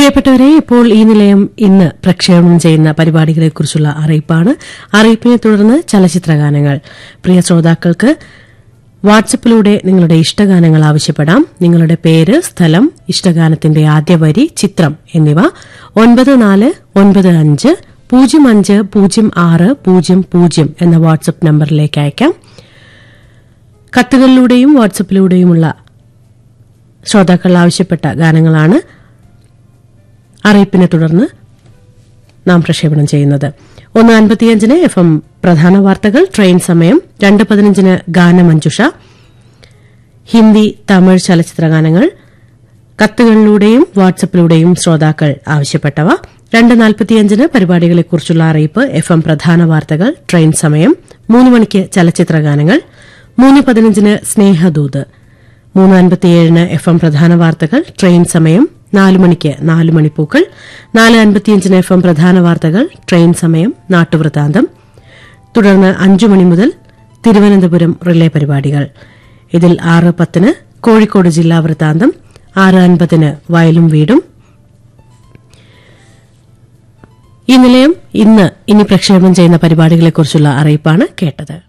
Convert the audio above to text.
പ്രിയപ്പെട്ടവരെ ഇപ്പോൾ ഈ നിലയം ഇന്ന് പ്രക്ഷേപണം ചെയ്യുന്ന പരിപാടികളെക്കുറിച്ചുള്ള അറിയിപ്പാണ് അറിയിപ്പിനെ തുടർന്ന് ചലച്ചിത്രഗാനങ്ങൾ പ്രിയ ശ്രോതാക്കൾക്ക് വാട്സപ്പിലൂടെ നിങ്ങളുടെ ഇഷ്ടഗാനങ്ങൾ ആവശ്യപ്പെടാം നിങ്ങളുടെ പേര് സ്ഥലം ഇഷ്ടഗാനത്തിന്റെ ആദ്യ വരി ചിത്രം എന്നിവ ഒൻപത് നാല് ഒൻപത് അഞ്ച് പൂജ്യം അഞ്ച് പൂജ്യം ആറ് പൂജ്യം പൂജ്യം എന്ന വാട്സപ്പ് നമ്പറിലേക്ക് അയക്കാം കത്തുകളിലൂടെയും വാട്സപ്പിലൂടെയുമുള്ള ശ്രോതാക്കൾ ആവശ്യപ്പെട്ട ഗാനങ്ങളാണ് അറിയിപ്പിനെ തുടർന്ന് നാം പ്രക്ഷേപണം ചെയ്യുന്നത് ഒന്ന് അൻപത്തിയഞ്ചിന് എഫ് എം പ്രധാന വാർത്തകൾ ട്രെയിൻ സമയം രണ്ട് പതിനഞ്ചിന് ഗാനമഞ്ജുഷ ഹിന്ദി തമിഴ് ചലച്ചിത്ര ഗാനങ്ങൾ കത്തുകളിലൂടെയും വാട്സപ്പിലൂടെയും ശ്രോതാക്കൾ ആവശ്യപ്പെട്ടവ രണ്ട് നാൽപ്പത്തിയഞ്ചിന് പരിപാടികളെക്കുറിച്ചുള്ള അറിയിപ്പ് എഫ് എം പ്രധാന വാർത്തകൾ ട്രെയിൻ സമയം മൂന്ന് മണിക്ക് ചലച്ചിത്ര ഗാനങ്ങൾ മൂന്ന് പതിനഞ്ചിന് സ്നേഹദൂത് മൂന്ന് അൻപത്തിയേഴിന് എഫ് എം പ്രധാന വാർത്തകൾ ട്രെയിൻ സമയം നാല് മണിക്ക് നാല് മണിപ്പൂക്കൾ നാല് അൻപത്തിയഞ്ചിന് എഫ് എം പ്രധാന വാർത്തകൾ ട്രെയിൻ സമയം നാട്ടുവൃത്താന്തം തുടർന്ന് അഞ്ചു മണി മുതൽ തിരുവനന്തപുരം റിലേ പരിപാടികൾ ഇതിൽ ആറ് പത്തിന് കോഴിക്കോട് ജില്ലാ വൃത്താന്തം ആറ് അൻപതിന് വയലും വീടും ഈ നിലയം ഇന്ന് ഇനി പ്രക്ഷേപണം ചെയ്യുന്ന പരിപാടികളെക്കുറിച്ചുള്ള അറിയിപ്പാണ് കേട്ടത്